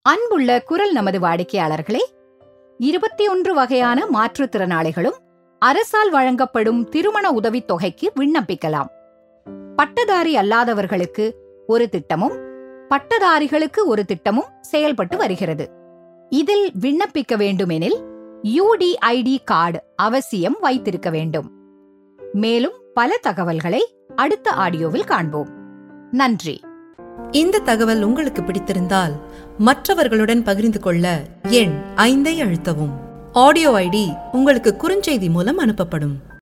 அன்புள்ள குரல் நமது வாடிக்கையாளர்களே இருபத்தி ஒன்று வகையான மாற்றுத்திறனாளிகளும் அரசால் வழங்கப்படும் திருமண உதவித் தொகைக்கு விண்ணப்பிக்கலாம் பட்டதாரி அல்லாதவர்களுக்கு ஒரு திட்டமும் பட்டதாரிகளுக்கு ஒரு திட்டமும் செயல்பட்டு வருகிறது இதில் விண்ணப்பிக்க வேண்டுமெனில் யூடிஐடி கார்டு அவசியம் வைத்திருக்க வேண்டும் மேலும் பல தகவல்களை அடுத்த ஆடியோவில் காண்போம் நன்றி இந்த தகவல் உங்களுக்கு பிடித்திருந்தால் மற்றவர்களுடன் பகிர்ந்து கொள்ள எண் ஐந்தை அழுத்தவும் ஆடியோ ஐடி உங்களுக்கு குறுஞ்செய்தி மூலம் அனுப்பப்படும்